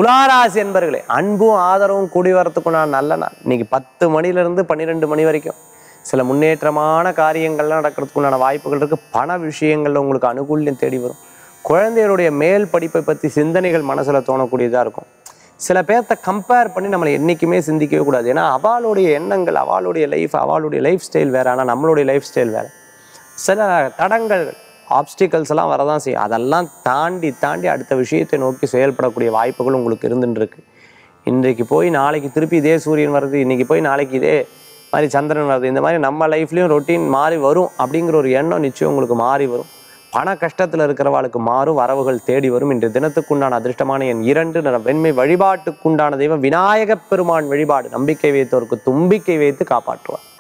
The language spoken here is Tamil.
துளாராசி என்பர்களே அன்பும் ஆதரவும் கூடி வரத்துக்குண்டான நல்ல நாள் இன்னைக்கு பத்து மணிலேருந்து பன்னிரெண்டு மணி வரைக்கும் சில முன்னேற்றமான காரியங்கள்லாம் நடக்கிறதுக்குண்டான வாய்ப்புகள் இருக்குது பண விஷயங்களில் உங்களுக்கு அனுகூல்யம் தேடி வரும் குழந்தைகளுடைய மேல் படிப்பை பற்றி சிந்தனைகள் மனசில் தோணக்கூடியதாக இருக்கும் சில பேர்த்த கம்பேர் பண்ணி நம்மளை என்றைக்குமே சிந்திக்கவே கூடாது ஏன்னா அவளுடைய எண்ணங்கள் அவளுடைய லைஃப் அவளுடைய லைஃப் ஸ்டைல் வேறு ஆனால் நம்மளுடைய லைஃப் ஸ்டைல் வேறு சில தடங்கள் ஆப்ஸ்டிகல்ஸ் எல்லாம் வரதான் செய்யும் அதெல்லாம் தாண்டி தாண்டி அடுத்த விஷயத்தை நோக்கி செயல்படக்கூடிய வாய்ப்புகள் உங்களுக்கு இருந்துட்டு இருக்கு இன்றைக்கு போய் நாளைக்கு திருப்பி இதே சூரியன் வருது இன்னைக்கு போய் நாளைக்கு இதே மாதிரி சந்திரன் வருது இந்த மாதிரி நம்ம லைஃப்லேயும் ரொட்டீன் மாறி வரும் அப்படிங்கிற ஒரு எண்ணம் நிச்சயம் உங்களுக்கு மாறி வரும் பண கஷ்டத்தில் இருக்கிறவாளுக்கு மாறும் வரவுகள் தேடி வரும் இன்று தினத்துக்குண்டான அதிர்ஷ்டமான என் இரண்டு நிற வெண்மை வழிபாட்டுக்குண்டான தெய்வம் விநாயகப் பெருமான் வழிபாடு நம்பிக்கை வைத்தோருக்கு தும்பிக்கை வைத்து காப்பாற்றுவார்